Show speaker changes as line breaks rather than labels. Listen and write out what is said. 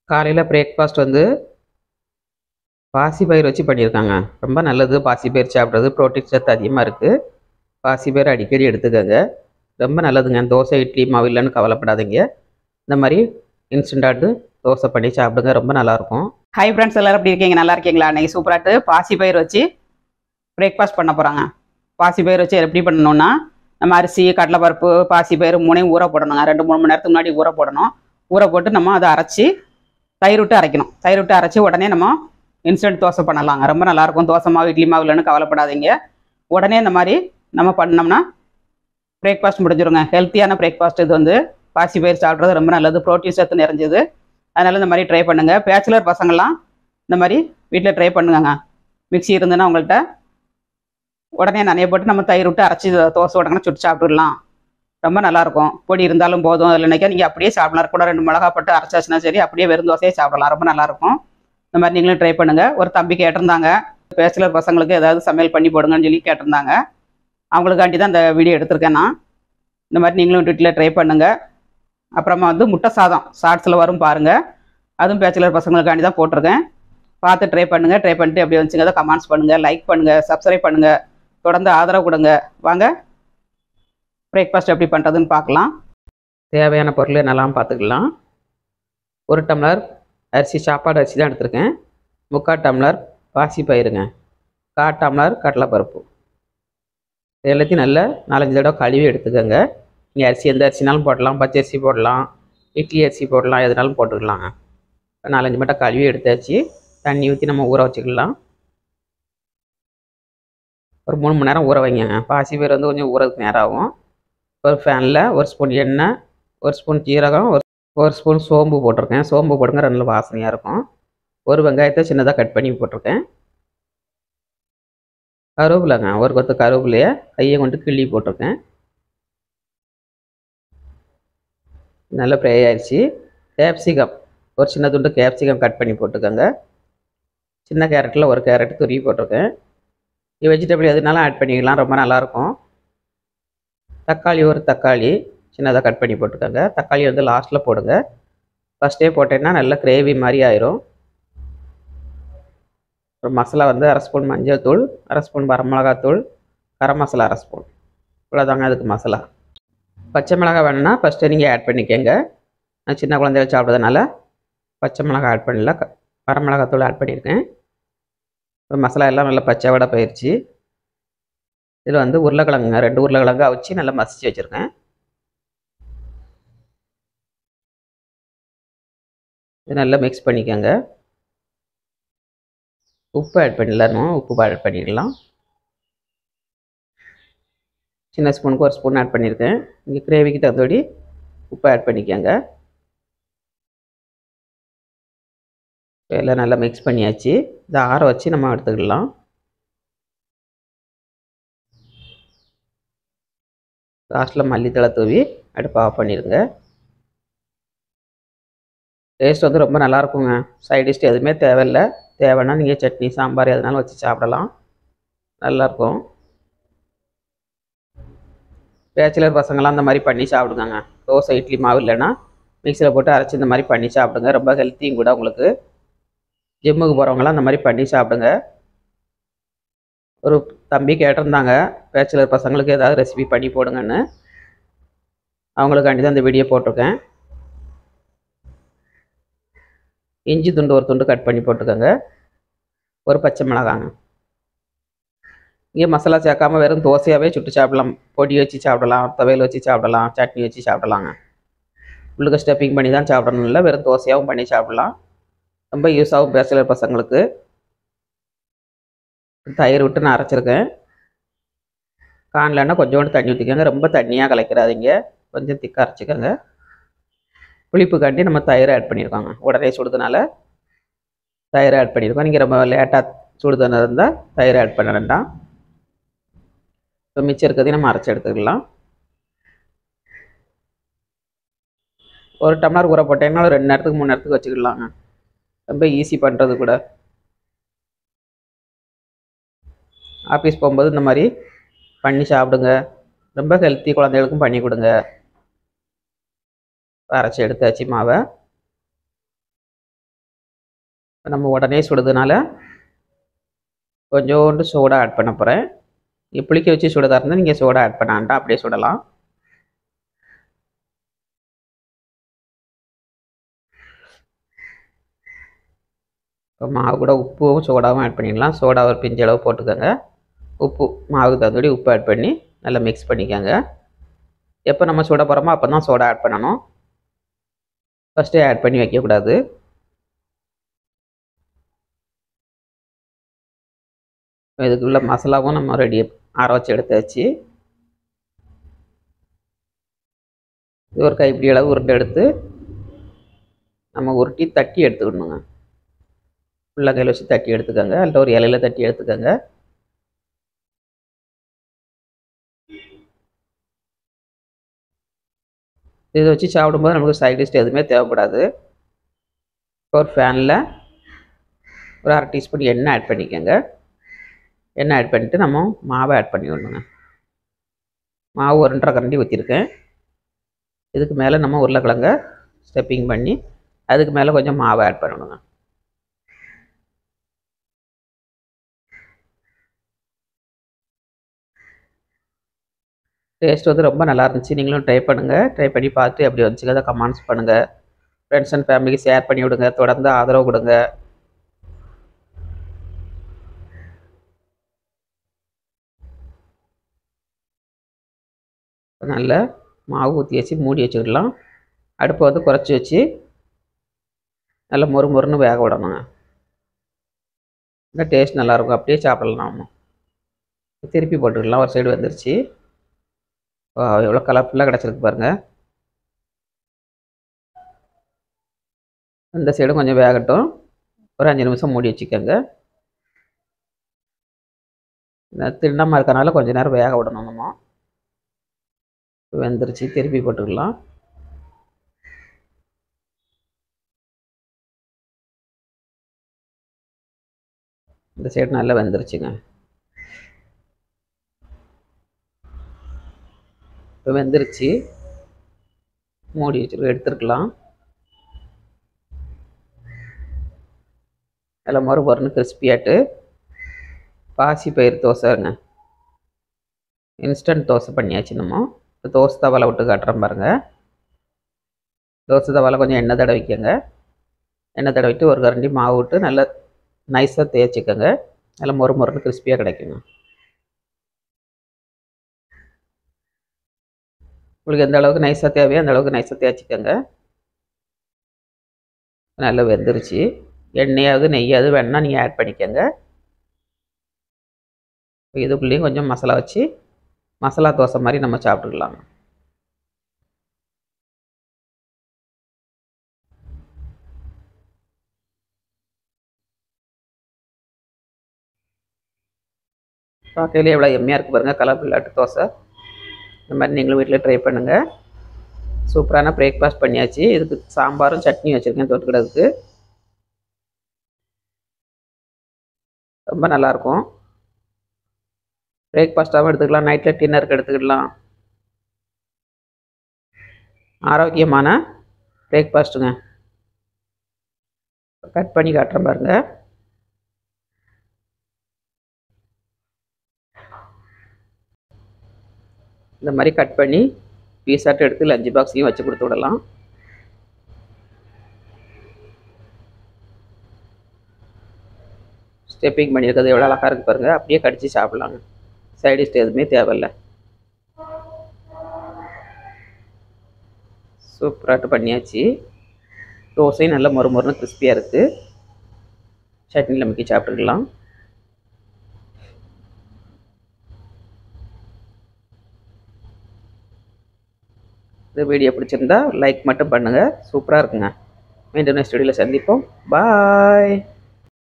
காலையில் பிரேக்ஃபாஸ்ட் வந்து பாசிப்பயிர் வச்சு பண்ணியிருக்காங்க ரொம்ப நல்லது பாசிப்பயிர் சாப்பிட்றது ப்ரோட்டீன் சத்து அதிகமாக இருக்குது பாசிப்பயிர் அடிக்கடி எடுத்துக்கோங்க ரொம்ப நல்லதுங்க தோசை இட்லி மாவு இல்லைன்னு கவலைப்படாதீங்க இந்த மாதிரி இன்ஸ்டண்ட்டாட்டு தோசை பண்ணி சாப்பிடுங்க ரொம்ப நல்லாயிருக்கும்
ஹை ஃப்ரெண்ட்ஸ் எல்லாரும் எப்படி இருக்கீங்க நல்லா இருக்கீங்களா இன்னைக்கு சூப்பராட்டு பாசி பயிர் வச்சு பிரேக்ஃபாஸ்ட் பண்ண போகிறாங்க பாசி பயிர் வச்சு எப்படி பண்ணணும்னா நம்ம அரிசி கடலைப்பருப்பு பாசி பயிர் மூணையும் ஊற போடணுங்க ரெண்டு மூணு மணி நேரத்துக்கு முன்னாடி ஊற போடணும் ஊற போட்டு நம்ம அதை அரைச்சி தயிர் விட்டு அரைக்கணும் தயிர் விட்டு அரைச்சி உடனே நம்ம இன்ஸ்டன்ட் தோசை பண்ணலாங்க ரொம்ப நல்லாயிருக்கும் தோசை மாவு இட்லி மாவு இல்லைன்னு கவலைப்படாதீங்க உடனே இந்த மாதிரி நம்ம பண்ணோம்னா பிரேக்ஃபாஸ்ட் முடிஞ்சிருங்க ஹெல்த்தியான பிரேக்ஃபாஸ்ட் இது வந்து பாசி பயிர் சாப்பிட்றது ரொம்ப நல்லது ப்ரோட்டீன் சத்து நிறைஞ்சது அதனால இந்த மாதிரி ட்ரை பண்ணுங்க பேச்சுலர் பசங்கள்லாம் இந்த மாதிரி வீட்டில் ட்ரை பண்ணுங்க மிக்ஸி இருந்துன்னா உங்கள்கிட்ட உடனே நனைய போட்டு நம்ம தயிர் விட்டு அரைச்சி தோசை உடனே சுட்டு சாப்பிட்டுடலாம் ரொம்ப நல்லாயிருக்கும் பொடி இருந்தாலும் போதும் அதில் நினைக்க நீங்கள் அப்படியே சாப்பிடலாம் கூட ரெண்டு மிளகா போட்டு அரைச்சாச்சுன்னா சரி அப்படியே வெறும் தோசையே சாப்பிடலாம் ரொம்ப நல்லாயிருக்கும் இந்த மாதிரி நீங்களும் ட்ரை பண்ணுங்க ஒரு தம்பி கேட்டிருந்தாங்க பேச்சுலர் பசங்களுக்கு ஏதாவது சமையல் பண்ணி போடுங்கன்னு சொல்லி கேட்டிருந்தாங்க அவங்களுக்காண்டி தான் இந்த வீடியோ எடுத்திருக்கேன் நான் இந்த மாதிரி நீங்களும் வீட்டில் ட்ரை பண்ணுங்க அப்புறமா வந்து முட்டை சாதம் ஷார்ட்ஸில் வரும் பாருங்க அதுவும் பேச்சுலர் பசங்களுக்காண்டி தான் போட்டிருக்கேன் பார்த்து ட்ரை பண்ணுங்க ட்ரை பண்ணிட்டு எப்படி வந்துச்சுங்க கமெண்ட்ஸ் பண்ணுங்க லைக் பண்ணுங்க சப்ஸ்கிரைப் பண்ணுங்க தொடர்ந்து ஆதரவு கொடுங்க வாங்க பிரேக்ஃபாஸ்ட் எப்படி பண்ணுறதுன்னு பார்க்கலாம்
தேவையான பொருள் என்னெல்லாம் பார்த்துக்கலாம் ஒரு டம்ளர் அரிசி சாப்பாடு அரிசி தான் எடுத்திருக்கேன் முக்கால் டம்ளர் பாசி பயிருங்க கால் டம்ளர் கடலைப்பருப்பு இது எல்லாத்தையும் நல்லா நாலஞ்சு தடவை கழுவி எடுத்துக்கோங்க நீங்கள் அரிசி எந்த அரிசினாலும் போடலாம் பச்சை அரிசி போடலாம் இட்லி அரிசி போடலாம் எதுனாலும் போட்டுக்கலாங்க இப்போ நாலஞ்சு மட்டும் கழுவி எடுத்தாச்சு தண்ணி ஊற்றி நம்ம ஊற வச்சுக்கலாம் ஒரு மூணு மணி நேரம் ஊற வைங்க பாசி பயிர் வந்து கொஞ்சம் ஊறதுக்கு நேரம் ஆகும் ஒரு ஃபேனில் ஒரு ஸ்பூன் எண்ணெய் ஒரு ஸ்பூன் ஜீரகம் ஒரு ஒரு ஸ்பூன் சோம்பு போட்டிருக்கேன் சோம்பு போடுங்க நல்ல வாசனையாக இருக்கும் ஒரு வெங்காயத்தை சின்னதாக கட் பண்ணி போட்டிருக்கேன் கருவேப்பிலைங்க ஒரு கொத்து கருவேப்பிலையை கையை கொண்டு கிள்ளி போட்டிருக்கேன் நல்லா ஃப்ரை ஆயிடுச்சு கேப்சிகம் ஒரு சின்ன துண்டு கேப்சிகம் கட் பண்ணி போட்டுக்கோங்க சின்ன கேரட்டில் ஒரு கேரட் துருவி போட்டிருக்கேன் இது வெஜிடபிள் எதுனாலும் ஆட் பண்ணிக்கலாம் ரொம்ப நல்லாயிருக்கும் தக்காளி ஒரு தக்காளி சின்னதாக கட் பண்ணி போட்டுக்கோங்க தக்காளி வந்து லாஸ்ட்டில் போடுங்க ஃபஸ்ட்டே போட்டேன்னா நல்ல கிரேவி மாதிரி ஆயிரும் ஒரு மசாலா வந்து அரை ஸ்பூன் மஞ்சள் தூள் அரை ஸ்பூன் வரமிளகாத்தூள் கரம் மசாலா அரை ஸ்பூன் இவ்வளோதாங்க அதுக்கு மசாலா பச்சை மிளகாய் வேணும்னா ஃபஸ்ட்டு நீங்கள் ஆட் பண்ணிக்கோங்க நான் சின்ன குழந்தைய சாப்பிட்றதுனால பச்சை மிளகாய் ஆட் பண்ணல க வரமிளகாத்தூள் ஆட் பண்ணியிருக்கேன் இப்போ மசாலா எல்லாம் நல்லா பச்சை வடை போயிடுச்சு இதில் வந்து உருளைக்கிழங்குங்க ரெண்டு உருளைக்கிழங்கு அவிச்சு நல்லா மசிச்சு வச்சுருக்கேன் இது நல்லா மிக்ஸ் பண்ணிக்கோங்க உப்பு ஆட் பண்ணிடலாம் உப்பு ஆட் பண்ணிடலாம் சின்ன ஸ்பூனுக்கு ஒரு ஸ்பூன் ஆட் பண்ணியிருக்கேன் இங்கே கிரேவிக்கு தகுந்தபடி உப்பு ஆட் பண்ணிக்கோங்க எல்லாம் நல்லா மிக்ஸ் பண்ணியாச்சு இதை ஆற வச்சு நம்ம எடுத்துக்கலாம் லாஸ்ட்டில் மல்லித்தலை தூவி அடுப்பு ஆஃப் பண்ணிடுங்க டேஸ்ட் வந்து ரொம்ப நல்லாயிருக்குங்க சைட் டிஷ் எதுவுமே தேவையில்லை தேவைன்னா நீங்கள் சட்னி சாம்பார் எதுனாலும் வச்சு சாப்பிடலாம் நல்லாயிருக்கும் பேச்சுலர் பசங்களாம் அந்த மாதிரி பண்ணி சாப்பிடுங்க தோசை இட்லி மாவு இல்லைன்னா மிக்சியில் போட்டு அரைச்சி இந்த மாதிரி பண்ணி சாப்பிடுங்க ரொம்ப ஹெல்த்தியும் கூட உங்களுக்கு ஜிம்முக்கு போகிறவங்களாம் அந்த மாதிரி பண்ணி சாப்பிடுங்க ஒரு தம்பி கேட்டிருந்தாங்க பேச்சுலர் பசங்களுக்கு ஏதாவது ரெசிபி பண்ணி போடுங்கன்னு அவங்களுக்காண்டி தான் இந்த வீடியோ போட்டிருக்கேன் இஞ்சி துண்டு ஒரு துண்டு கட் பண்ணி போட்டுக்கோங்க ஒரு பச்சை மிளகாங்க இங்கே மசாலா சேர்க்காம வெறும் தோசையாகவே சுட்டு சாப்பிடலாம் பொடி வச்சு சாப்பிடலாம் துவையல் வச்சு சாப்பிடலாம் சட்னி வச்சு சாப்பிடலாங்க உள்ளுக்கு ஸ்டெப்பிங் பண்ணி தான் சாப்பிடணும் இல்லை வெறும் தோசையாகவும் பண்ணி சாப்பிடலாம் ரொம்ப யூஸ் ஆகும் பேச்சுலர் பசங்களுக்கு தயிர் விட்டு நான் அரைச்சிருக்கேன் காணலன்னா கொஞ்சோண்டு தண்ணி ஊற்றிக்கோங்க ரொம்ப தண்ணியாக கலக்கிறாதீங்க கொஞ்சம் திக்காக அரைச்சிக்கோங்க புளிப்புக்காண்டி நம்ம தயிர் ஆட் பண்ணியிருக்கோங்க உடனே சுடுதனால தயிர் ஆட் பண்ணியிருக்கோம் நீங்கள் ரொம்ப லேட்டாக சுடுதன இருந்தால் தயிர் ஆட் பண்ண வேண்டாம் இப்போ மிச்சம் இருக்கிறதையும் நம்ம அரைச்சி எடுத்துக்கலாம் ஒரு டம்ளர் ஊற போட்டீங்கன்னா ஒரு ரெண்டு நேரத்துக்கு மூணு நேரத்துக்கு வச்சுக்கலாங்க ரொம்ப ஈஸி பண்ணுறது கூட ஆஃபீஸ் போகும்போது இந்த மாதிரி பண்ணி சாப்பிடுங்க ரொம்ப ஹெல்த்தி குழந்தைகளுக்கும் பண்ணி கொடுங்க அரைச்சி எடுத்தாச்சு மாவை நம்ம உடனே சுடுறதுனால கொஞ்சோண்டு சோடா ஆட் பண்ண போகிறேன் இப்படிக்கு வச்சு சுடுறதா இருந்தால் நீங்கள் சோடா ஆட் பண்ண வேண்டாம் அப்படியே சுடலாம் இப்போ மாவு கூட உப்பும் சோடாவும் ஆட் பண்ணிடலாம் சோடா ஒரு பிஞ்சு அளவு போட்டுக்கோங்க உப்பு மாவுக்கு தகுந்தபடி உப்பு ஆட் பண்ணி நல்லா மிக்ஸ் பண்ணிக்கோங்க எப்போ நம்ம சுட போகிறோமோ அப்போ தான் சோடா ஆட் பண்ணணும் ஃபஸ்ட்டே ஆட் பண்ணி வைக்கக்கூடாது இதுக்குள்ள மசாலாவும் நம்ம ரெடி ஆற வச்சு எடுத்தாச்சு இது ஒரு கைப்பிடி அளவு உருண்டை எடுத்து நம்ம உருட்டி தட்டி எடுத்துக்கணுங்க ஃபுல்லாக கையில் வச்சு தட்டி எடுத்துக்கோங்க அல்ல ஒரு இலையில தட்டி எடுத்துக்கோங்க இதை வச்சு சாப்பிடும்போது நமக்கு சைட் டிஷ் எதுவுமே தேவைப்படாது ஒரு ஃபேனில் ஒரு அரை டீஸ்பூன் எண்ணெய் ஆட் பண்ணிக்கோங்க எண்ணெய் ஆட் பண்ணிவிட்டு நம்ம மாவை ஆட் பண்ணி விடணுங்க மாவு ஒரு ரெண்டரை கரண்டி ஊற்றிருக்கேன் இதுக்கு மேலே நம்ம உருளைக்கிழங்க ஸ்டெப்பிங் பண்ணி அதுக்கு மேலே கொஞ்சம் மாவை ஆட் பண்ணணுங்க டேஸ்ட் வந்து ரொம்ப நல்லா இருந்துச்சு நீங்களும் ட்ரை பண்ணுங்கள் ட்ரை பண்ணி பார்த்து எப்படி வந்துச்சுங்க கமெண்ட்ஸ் பண்ணுங்கள் ஃப்ரெண்ட்ஸ் அண்ட் ஃபேமிலிக்கு ஷேர் பண்ணி விடுங்க தொடர்ந்து ஆதரவு கொடுங்க நல்ல மாவு ஊற்றி வச்சு மூடி வச்சுக்கிடலாம் அடுப்பை வந்து குறைச்சி வச்சு நல்லா மொறு மொறுன்னு வேக விடணுங்க இந்த டேஸ்ட் நல்லாயிருக்கும் அப்படியே சாப்பிடலாம் நாம திருப்பி போட்டுக்கலாம் ஒரு சைடு வந்துருச்சு எவ்வளோ கலர்ஃபுல்லாக கிடச்சிருக்கு பாருங்கள் இந்த சைடும் கொஞ்சம் வேகட்டும் ஒரு அஞ்சு நிமிஷம் மூடி வச்சுக்கோங்க திண்ணமாக இருக்கனால கொஞ்சம் நேரம் வேக விடணும் நம்ம வெந்துருச்சு திருப்பி போட்டுக்கலாம் இந்த சைடு நல்லா வெந்துருச்சுங்க இப்போ வெந்துருச்சு மூடி வச்சு எடுத்துருக்கலாம் நல்லா மறு மறுன்னு கிறிஸ்பியாட்டு பாசி பயிர் தோசைங்க இன்ஸ்டன்ட் தோசை பண்ணியாச்சு நம்ம இப்போ தோசை தவாலை விட்டு காட்டுறேன் பாருங்கள் தோசை தவாலை கொஞ்சம் எண்ணெய் தடவிக்கங்க எண்ணெய் தடவிட்டு ஒரு கரண்டி மாவு விட்டு நல்லா நைஸாக தேய்ச்சிக்கோங்க நல்லா மொறு மொறுன்னு கிறிஸ்பியாக கிடைக்குங்க உங்களுக்கு எந்த அளவுக்கு நைஸாக தேவையோ அந்த அளவுக்கு நைஸாக தேய்ச்சிக்கோங்க நல்லா வெந்துருச்சு எண்ணெயாவது நெய்யாவது வேணால் நீங்கள் ஆட் பண்ணிக்கோங்க இதுக்குள்ளேயும் கொஞ்சம் மசாலா வச்சு மசாலா தோசை மாதிரி நம்ம சாப்பிட்டுக்கலாம் பார்க்கையிலே எவ்வளோ எம்மையாக இருக்குது பாருங்கள் கலர் பிள்ளாட்டு தோசை இந்த மாதிரி நீங்களும் வீட்டில் ட்ரை பண்ணுங்கள் சூப்பரான பிரேக்ஃபாஸ்ட் பண்ணியாச்சு இதுக்கு சாம்பாரும் சட்னி வச்சுருக்கேன் தொட்டுக்கிறதுக்கு ரொம்ப நல்லாயிருக்கும் பிரேக்ஃபாஸ்ட்டாகவும் எடுத்துக்கலாம் நைட்டில் டின்னருக்கு எடுத்துக்கிடலாம் ஆரோக்கியமான பிரேக்ஃபாஸ்ட்டுங்க கட் பண்ணி காட்டுறேன் பாருங்கள் இந்த மாதிரி கட் பண்ணி பீஸாட்டு எடுத்து லஞ்ச் பாக்ஸையும் வச்சு கொடுத்து விடலாம் ஸ்டெப்பிங் பண்ணியிருக்கிறது எவ்வளோ அழகாக இருக்குது பாருங்கள் அப்படியே கடிச்சு சாப்பிட்லாங்க சைடிஷ் எதுவுமே தேவையில்லை சூப்பராட்டு பண்ணியாச்சு தோசையும் நல்லா மொறு மொறுன்னு கிறிஸ்பியாக இருக்குது சட்னியில் முக்கி சாப்பிட்டுக்கலாம் இந்த வீடியோ பிடிச்சிருந்தா லைக் மட்டும் பண்ணுங்கள் சூப்பராக இருக்குங்க மீண்டும் நெக்ஸ்ட் வீடியோவில் சந்திப்போம் பாய்